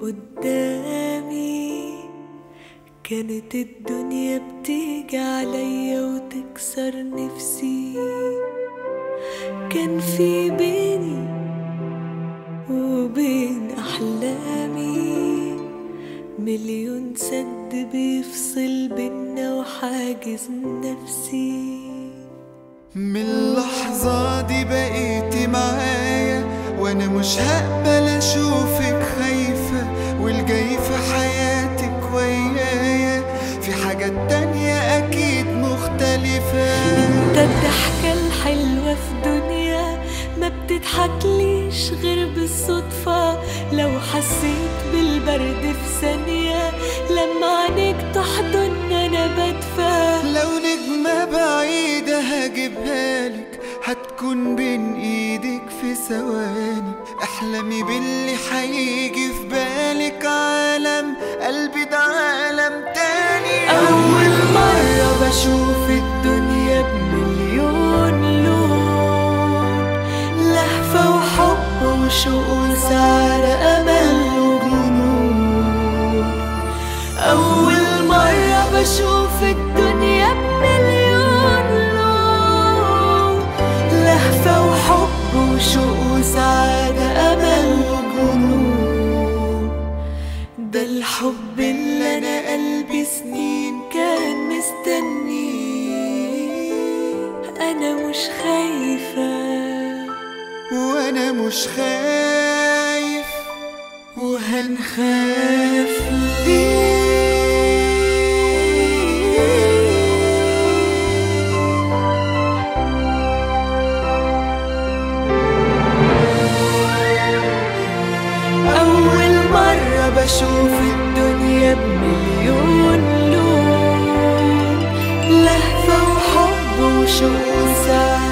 قدامي كانت الدنيا بتيجي عليا وتكسر نفسي كان في بيني وبين أحلامي مليون سد بيفصل بينا وحاجز نفسي من اللحظة دي بقيتي معايا وانا مش هقبل اشوفك خايفة والجاي في حياتك ويايا في حاجات تانية اكيد مختلفة انت الضحكة الحلوة في دنيا ما بتضحكليش غير بالصدفة لو حسيت بالبرد في ثانية لما عينيك تحضن انا بدفى لو نجمة بعيدة هجيبها لك هتكون بين ايدك في ثواني احلمي باللي هيجي في بالك عالم قلبي ده عالم تاني أول مرة بشوف الدنيا بمليون لون لهفة وحب وشوق وسعادة أمل وجنون أول مرة بشوف الدنيا بمليون لون لهفة وحب وشوق وسعادة أمل وجنون ده الحب اللي انا قلبي سنين كان مستنيه انا مش خايفة وانا مش خايف وهنخاف أول مرة بشوف الدنيا بمليون لون لهفة وحب وشوق وسعادة